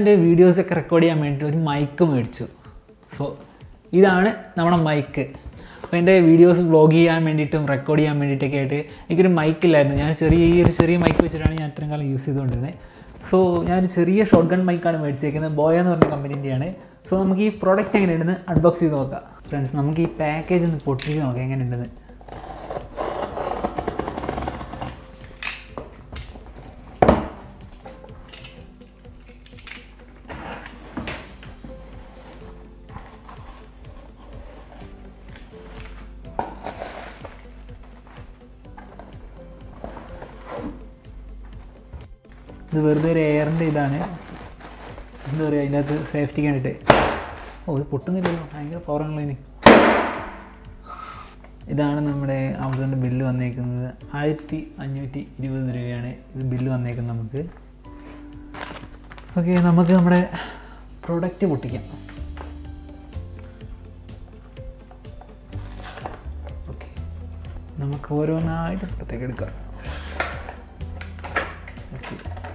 എൻ്റെ വീഡിയോസൊക്കെ റെക്കോർഡ് ചെയ്യാൻ വേണ്ടി ഒരു മൈക്ക് മേടിച്ചു സോ ഇതാണ് നമ്മുടെ മൈക്ക് അപ്പോൾ എൻ്റെ വീഡിയോസ് വ്ളോഗ് ചെയ്യാൻ വേണ്ടിയിട്ടും റെക്കോർഡ് ചെയ്യാൻ വേണ്ടിയിട്ടൊക്കെ ആയിട്ട് എനിക്കൊരു മൈക്ക് ഇല്ലായിരുന്നു ഞാൻ ചെറിയ ഈ ഒരു ചെറിയ മൈക്ക് വെച്ചിട്ടാണ് ഞാൻ ഇത്രയും കാലം യൂസ് ചെയ്തുകൊണ്ടിരുന്നത് സോ ഞാനൊരു ചെറിയ ഷോർട്ട് ഗൺ മൈക്കാണ് മേടിച്ചേക്കുന്നത് ബോയ എന്ന് പറഞ്ഞ കമ്പനീൻ്റെയാണ് സോ നമുക്ക് ഈ പ്രോഡക്റ്റ് എങ്ങനെയുണ്ടെന്ന് അൺബോക്സ് ചെയ്ത് നോക്കാം ഫ്രണ്ട്സ് നമുക്ക് ഈ പാക്കേജ് ഒന്ന് പൊട്ടിച്ച് നോക്കാം എങ്ങനെയുണ്ടെന്ന് ഇത് വെറുതെ ഒരു എയറിൻ്റെ ഇതാണ് എന്താ പറയുക അതിൻ്റെ അകത്ത് സേഫ്റ്റിക്ക് വേണ്ടിയിട്ട് ഓ ഇത് പൊട്ടുന്നില്ലല്ലോ ഭയങ്കര പവറാണല്ലോ ഇനി ഇതാണ് നമ്മുടെ ആമസോണിൻ്റെ ബില്ല് വന്നേക്കുന്നത് ആയിരത്തി അഞ്ഞൂറ്റി ഇരുപത് രൂപയാണ് ഇത് ബില്ല് വന്നേക്കുന്നത് നമുക്ക് ഓക്കെ നമുക്ക് നമ്മുടെ പ്രൊഡക്റ്റ് പൊട്ടിക്കാം ഓക്കെ നമുക്ക് ഓരോന്നായിട്ട് പുറത്തേക്ക് എടുക്കാം ഓക്കെ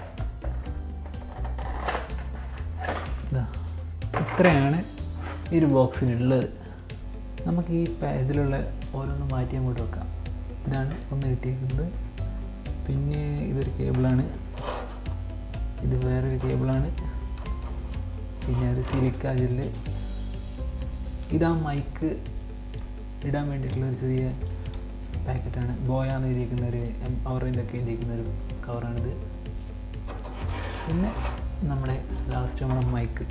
ഇതാ ഇത്രയാണ് ഈ ഒരു ബോക്സിലുള്ളത് നമുക്ക് ഈ പ- ഇതിലുള്ള ഓരോന്ന് മാറ്റി അങ്ങോട്ട് വെക്കാം ഇതാണ് ഒന്ന് കിട്ടിയിരിക്കുന്നത് പിന്നെ ഇതൊരു കേബിളാണ് ഇത് വേറൊരു കേബിളാണ് പിന്നെ ഒരു സിലിക്ക ജെല്ല് ഇതാ മൈക്ക് ഇടാൻ വേണ്ടിയിട്ടുള്ള ഒരു ചെറിയ പാക്കറ്റാണ് ബോയാന്ന് എഴുതിയിരിക്കുന്ന ഒരു അവർ ഇതൊക്കെ എഴുതിയിരിക്കുന്ന ഒരു കവറാണിത് പിന്നെ നമ്മുടെ ലാസ്റ്റ് നമ്മുടെ മൈക്ക്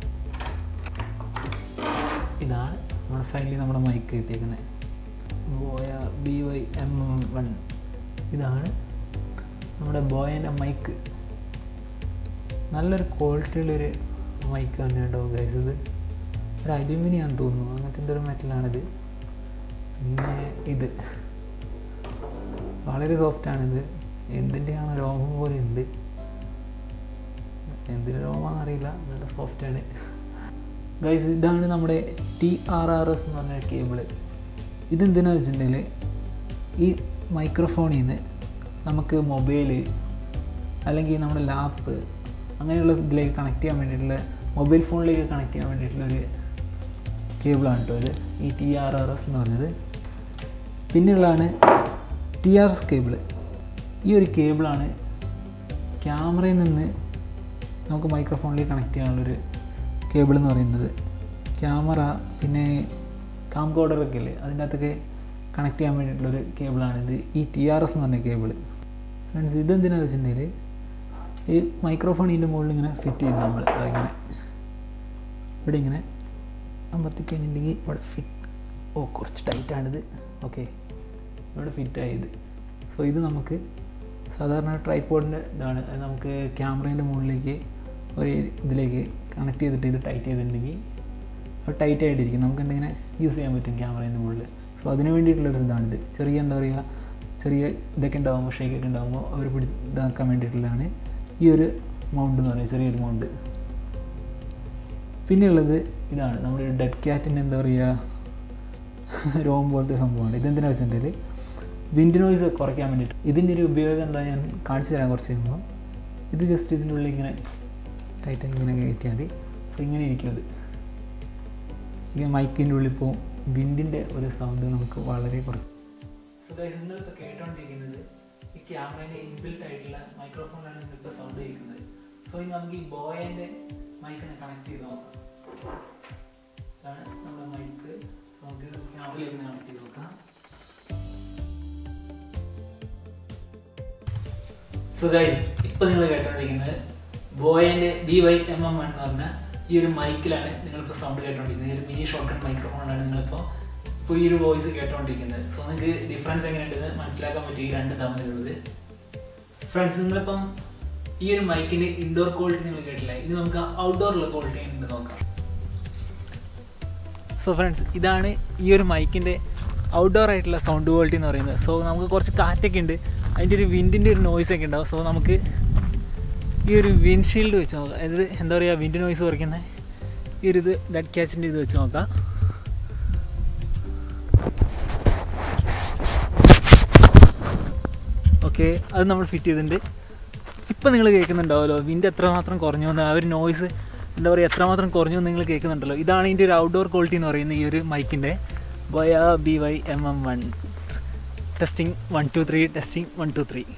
ഇതാണ് നമ്മുടെ ഫയലിൽ നമ്മുടെ മൈക്ക് കിട്ടിയേക്കുന്നത് Boya B Y M M one ഇതാണ് നമ്മുടെ ബോയൻ്റെ മൈക്ക് നല്ലൊരു ക്വാളിറ്റിയുള്ളൊരു മൈക്ക് തന്നെയാണ് കേട്ടോ ഗൈസ് ഇത് ഒരു അലുമിനിയം തോന്നുന്നു അങ്ങനത്തെ എന്തൊരു മെറ്റലാണിത് പിന്നെ ഇത് വളരെ സോഫ്റ്റാണിത് എന്തിൻ്റെയാണ് രോമം പോലെ ഉണ്ട് എന്തിൻ്റെ രോമാണെന്ന് അറിയില്ല നല്ല സോഫ്റ്റാണ് ഗൈസ് ഇതാണ് നമ്മുടെ ടി ആർ ആർ എസ് എന്ന് പറഞ്ഞ കേബിള് ഇതെന്തിനാ വെച്ചിട്ടുണ്ടെങ്കിൽ ഈ മൈക്രോഫോണിൽ നിന്ന് നമുക്ക് മൊബൈൽ അല്ലെങ്കിൽ നമ്മുടെ ലാപ്പ് അങ്ങനെയുള്ള ഇതിലേക്ക് കണക്ട് ചെയ്യാൻ വേണ്ടിയിട്ടുള്ള മൊബൈൽ ഫോണിലേക്ക് കണക്ട് ചെയ്യാൻ വേണ്ടിയിട്ടുള്ള ഒരു കേബിളാണ് കേട്ടോ ഇത് ഈ ടി ആർ ആർ എസ് എന്ന് പറഞ്ഞത് പിന്നെയുള്ളതാണ് ടി ആർ എസ് കേബിള് ഈ ഒരു കേബിളാണ് ക്യാമറയിൽ നിന്ന് നമുക്ക് മൈക്രോഫോണിലേക്ക് കണക്ട് ചെയ്യാനുള്ളൊരു കേബിൾ എന്ന് പറയുന്നത് ക്യാമറ പിന്നെ കാം കോഡറൊക്കെ ഇല്ലേ അതിൻ്റെ അകത്തൊക്കെ കണക്ട് ചെയ്യാൻ വേണ്ടിയിട്ടുള്ളൊരു കേബിളാണിത് ഈ ടി ആർ എസ് എന്ന് പറഞ്ഞ കേബിൾ ഫ്രണ്ട്സ് ഇതെന്തിനാണെന്ന് വെച്ചിട്ടുണ്ടെങ്കിൽ ഈ മൈക്രോഫോൺ ഇതിൻ്റെ മുകളിൽ ഇങ്ങനെ ഫിറ്റ് ചെയ്യും നമ്മൾ അതിങ്ങനെ ഇവിടെ ഇങ്ങനെ അമർത്തി കഴിഞ്ഞിട്ടുണ്ടെങ്കിൽ ഇവിടെ ഫിറ്റ് ഓ കുറച്ച് ടൈറ്റാണിത് ഓക്കെ ഇവിടെ ഫിറ്റ് ആയത് സോ ഇത് നമുക്ക് സാധാരണ ട്രൈപ്പോഡിൻ്റെ ഇതാണ് അത് നമുക്ക് ക്യാമറേൻ്റെ മുകളിലേക്ക് ഒരു ഇതിലേക്ക് കണക്ട് ചെയ്തിട്ട് ഇത് ടൈറ്റ് ചെയ്തിട്ടുണ്ടെങ്കിൽ അത് ടൈറ്റ് ആയിട്ടിരിക്കും നമുക്ക് ഇങ്ങനെ യൂസ് ചെയ്യാൻ പറ്റും ക്യാമറേൻ്റെ മുകളിൽ സോ അതിന് വേണ്ടിയിട്ടുള്ളൊരു ഇതാണിത് ചെറിയ എന്താ പറയുക ചെറിയ ഇതൊക്കെ ഉണ്ടാകുമ്പോൾ ഷേക്കൊക്കെ ഉണ്ടാകുമ്പോൾ അവർ പിടിച്ച് ഇതാക്കാൻ വേണ്ടിയിട്ടുള്ളതാണ് ഈ ഒരു മൗണ്ട് എന്ന് പറയുന്നത് ചെറിയൊരു മൗണ്ട് പിന്നെയുള്ളത് ഇതാണ് നമ്മുടെ ഡെഡ് ക്യാറ്റിൻ്റെ എന്താ പറയുക രോം പോലത്തെ സംഭവമാണ് ഇതെന്തിനാ വെച്ചിട്ടുണ്ടെങ്കിൽ വിൻഡ് നോയ്സ് കുറയ്ക്കാൻ വേണ്ടിയിട്ട് ഇതിൻ്റെ ഒരു ഉപയോഗം എന്താ ഞാൻ കാണിച്ചു തരാൻ കുറച്ച് കഴിയുമ്പോൾ ഇത് ജസ്റ്റ് ഇതിൻ്റെ ഉള്ളിൽ ഇങ്ങനെ ടൈറ്റായി ഇങ്ങനെ കയറ്റിയാൽ മതി അപ്പോൾ ഇങ്ങനെ ഇരിക്കും അത് ഈ മൈക്കിൻ്റെ ഉള്ളിൽ ഇപ്പോൾ വിൻഡിൻ്റെ ഒരു സൗണ്ട് നമുക്ക് വളരെ കുറയ്ക്കും സോ ഗൈസ് നിങ്ങളിപ്പോൾ കേട്ടോണ്ടിരിക്കുന്നത് ഈ ക്യാമറേൻ്റെ ഇൻബിൽറ്റ് ആയിട്ടുള്ള മൈക്രോഫോണാണ് നിങ്ങളിപ്പോൾ സൗണ്ട് കേൾക്കുന്നത് സോ ഇനി നമുക്ക് ഈ ബോയൻ്റെ മൈക്കിനെ കണക്ട് ചെയ്ത് നോക്കാം ഇതാണ് നമ്മുടെ മൈക്ക് നമുക്ക് ക്യാമറയിലേക്ക് കണക്ട് ചെയ്ത് നോക്കാം സോ ഗൈസ് ഇപ്പൊ നിങ്ങൾ കേട്ടോണ്ടിരിക്കുന്നത് ബോയന്റെ ബി വൈ എം എം എന്ന് പറഞ്ഞ ഈ ഒരു മൈക്കിലാണ് നിങ്ങളിപ്പോൾ സൗണ്ട് കേട്ടോണ്ടിരിക്കുന്നത് ഈ ഒരു മിനി ഷോർട്ട് കട്ട് മൈക്രോഫോണാണ് നിങ്ങളിപ്പോൾ ഇപ്പോൾ ഈ ഒരു വോയിസ് കേട്ടോണ്ടിരിക്കുന്നത് സോ നിങ്ങൾക്ക് ഡിഫറൻസ് എങ്ങനെയുണ്ടെന്ന് മനസ്സിലാക്കാൻ പറ്റും ഈ രണ്ട് തമ്മിലുള്ളത് ഫ്രണ്ട്സ് നിങ്ങളിപ്പം ഈ ഒരു മൈക്കിന്റെ ഇൻഡോർ ക്വാളിറ്റി നിങ്ങൾ കേട്ടില്ല ഇനി നമുക്ക് ഔട്ട്ഡോറിലുള്ള ക്വാളിറ്റി എങ്ങനെയുണ്ട് നോക്കാം സോ ഫ്രണ്ട്സ് ഇതാണ് ഈ ഒരു മൈക്കിൻ്റെ ഔട്ട്ഡോർ ആയിട്ടുള്ള സൗണ്ട് ക്വാളിറ്റി എന്ന് പറയുന്നത് സോ നമുക്ക് കുറച്ച് കാറ്റൊക്കെ ഉണ്ട് അതിൻ്റെ ഒരു വിൻഡിൻ്റെ ഒരു നോയ്സ് ഒക്കെ ഉണ്ടാവും സോ നമുക്ക് ഈ ഒരു വിൻഷീൽഡ് വെച്ച് നോക്കാം അതായത് എന്താ പറയുക വിൻഡ് നോയ്സ് കുറയ്ക്കുന്ന ഈ ഒരു ഇത് ഡെഡ് ക്യാച്ചിൻ്റെ ഇത് വെച്ച് നോക്കാം ഓക്കെ അത് നമ്മൾ ഫിറ്റ് ചെയ്തിട്ടുണ്ട് ഇപ്പം നിങ്ങൾ കേൾക്കുന്നുണ്ടാവുമല്ലോ വിൻഡ് എത്രമാത്രം കുറഞ്ഞു എന്ന് ആ ഒരു നോയ്സ് എന്താ പറയുക എത്രമാത്രം കുറഞ്ഞു എന്ന് നിങ്ങൾ കേൾക്കുന്നുണ്ടല്ലോ ഇതാണ് ഇതിൻ്റെ ഒരു ഔട്ട്ഡോർ ക്വാളിറ്റി എന്ന് പറയുന്നത് ഈ ഒരു മൈക്കിൻ്റെ Boya B Y M M one testing one two three testing one two three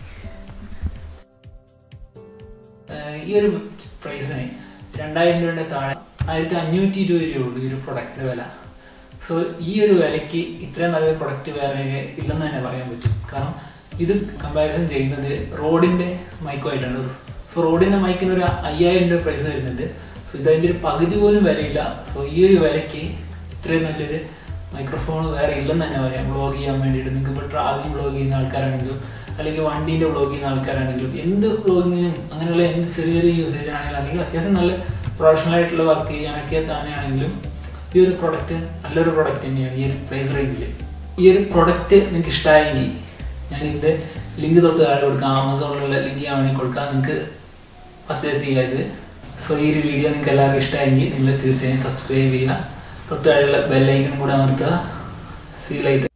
ഈ ഒരു പ്രൈസിന് രണ്ടായിരം രൂപയുടെ താഴെ ആയിരത്തി അഞ്ഞൂറ്റി ഇരുപത് രൂപയുള്ളൂ ഈ ഒരു പ്രൊഡക്റ്റിൻ്റെ വില സോ ഈ ഒരു വിലയ്ക്ക് ഇത്രയും നല്ലൊരു പ്രൊഡക്റ്റ് വേറെ ഇല്ലെന്ന് തന്നെ പറയാൻ പറ്റും കാരണം ഇത് കമ്പാരിസൺ ചെയ്യുന്നത് റോഡിൻ്റെ മൈക്കുമായിട്ടാണ് സോ റോഡിൻ്റെ മൈക്കിന് ഒരു അയ്യായിരം രൂപ പ്രൈസ് വരുന്നുണ്ട് സോ ഇതതിൻ്റെ ഒരു പകുതി പോലും വിലയില്ല സോ ഈ ഒരു വിലയ്ക്ക് ഇത്രയും നല്ലൊരു മൈക്രോഫോൺ വേറെ ഇല്ലെന്ന് തന്നെ പറയാം വ്ളോഗ് ചെയ്യാൻ വേണ്ടിയിട്ട് നിങ്ങൾക്ക് ഇപ്പോൾ ട്രാവലിംഗ് വ്ളോഗ് ചെയ്യുന്ന ആൾക്കാരാണെങ്കിലും അല്ലെങ്കിൽ വണ്ടീൻ്റെ വ്ളോഗ് ചെയ്യുന്ന ആൾക്കാരാണെങ്കിലും എന്ത് വ്ളോഗിങ്ങിനും അങ്ങനെയുള്ള എന്ത് ചെറിയ ചെറിയ യൂസേജ് ആണെങ്കിലും അല്ലെങ്കിൽ അത്യാവശ്യം നല്ല പ്രൊഫഷണൽ ആയിട്ടുള്ള വർക്ക് ചെയ്യാനൊക്കെ തന്നെയാണെങ്കിലും ഈ ഒരു പ്രൊഡക്റ്റ് നല്ലൊരു പ്രൊഡക്റ്റ് തന്നെയാണ് ഈ ഒരു പ്രൈസ് റേഞ്ചിൽ ഈ ഒരു പ്രൊഡക്റ്റ് നിങ്ങൾക്ക് ഇഷ്ടമായെങ്കിൽ ഞാൻ ഇതിൻ്റെ ലിങ്ക് തൊട്ട് താഴെ കൊടുക്കാം ആമസോണിലുള്ള ലിങ്ക് ഞാൻ വേണമെങ്കിൽ കൊടുക്കാം നിങ്ങൾക്ക് പർച്ചേസ് ചെയ്യുക ഇത് സോ ഈ ഒരു വീഡിയോ നിങ്ങൾക്ക് എല്ലാവർക്കും ഇഷ്ടമായെങ്കിൽ നിങ്ങൾ തീർച്ചയായും സബ്സ്ക്രൈബ് ചെയ്യുക തൊട്ട് താഴെയുള്ള ബെല്ലൈക്കൺ കൂടെ അമർത്തുക സീ ലൈറ്റ്